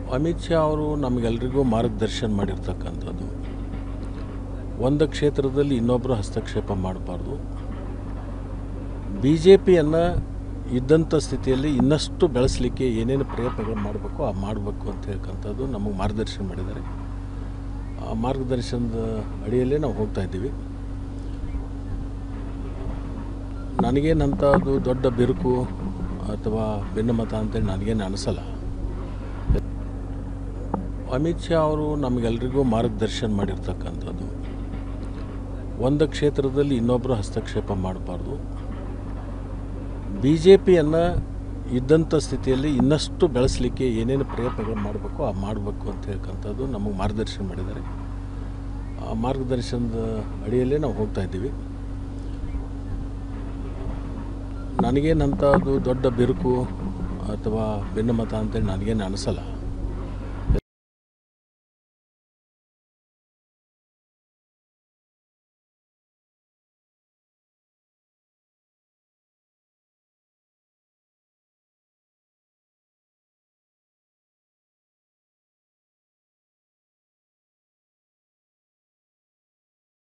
ಅಮಿತ್ ಶಾ ಅವರು ನಮಗೆಲ್ರಿಗೂ ಮಾರ್ಗದರ್ಶನ ಮಾಡಿರ್ತಕ್ಕಂಥದ್ದು ಒಂದು ಕ್ಷೇತ್ರದಲ್ಲಿ ಇನ್ನೊಬ್ಬರು ಹಸ್ತಕ್ಷೇಪ ಮಾಡಬಾರ್ದು ಬಿ ಜೆ ಪಿಯನ್ನು ಇದ್ದಂಥ ಸ್ಥಿತಿಯಲ್ಲಿ ಇನ್ನಷ್ಟು ಬೆಳೆಸಲಿಕ್ಕೆ ಏನೇನು ಪ್ರಯತ್ನಗಳು ಮಾಡಬೇಕು ಆ ಮಾಡಬೇಕು ಅಂತ ಹೇಳ್ಕಂಥದ್ದು ನಮಗೆ ಮಾರ್ಗದರ್ಶನ ಮಾಡಿದ್ದಾರೆ ಆ ಮಾರ್ಗದರ್ಶನದ ಅಡಿಯಲ್ಲೇ ನಾವು ಹೋಗ್ತಾ ಇದ್ದೀವಿ ನನಗೇನಂಥದ್ದು ದೊಡ್ಡ ಬಿರುಕು ಅಥವಾ ಭಿನ್ನಮತ ಅಂತೇಳಿ ನನಗೇನು ಅನಿಸಲ್ಲ ಅಮಿತ್ ಶಾ ಅವರು ನಮಗೆಲ್ರಿಗೂ ಮಾರ್ಗದರ್ಶನ ಮಾಡಿರ್ತಕ್ಕಂಥದ್ದು ಒಂದು ಕ್ಷೇತ್ರದಲ್ಲಿ ಇನ್ನೊಬ್ಬರು ಹಸ್ತಕ್ಷೇಪ ಮಾಡಬಾರ್ದು ಬಿ ಜೆ ಪಿಯನ್ನು ಇದ್ದಂಥ ಸ್ಥಿತಿಯಲ್ಲಿ ಇನ್ನಷ್ಟು ಬೆಳೆಸಲಿಕ್ಕೆ ಏನೇನು ಪ್ರಯತ್ನಗಳು ಮಾಡಬೇಕು ಆ ಮಾಡಬೇಕು ಅಂತ ಹೇಳ್ಕಂಥದ್ದು ನಮಗೆ ಮಾರ್ಗದರ್ಶನ ಮಾಡಿದ್ದಾರೆ ಆ ಮಾರ್ಗದರ್ಶನದ ಅಡಿಯಲ್ಲೇ ನಾವು ಹೋಗ್ತಾ ಇದ್ದೀವಿ ನನಗೇನಂಥದ್ದು ದೊಡ್ಡ ಬಿರುಕು ಅಥವಾ ಭಿನ್ನಮತ ಅಂತೇಳಿ ನನಗೇನು ಅನಿಸಲ್ಲ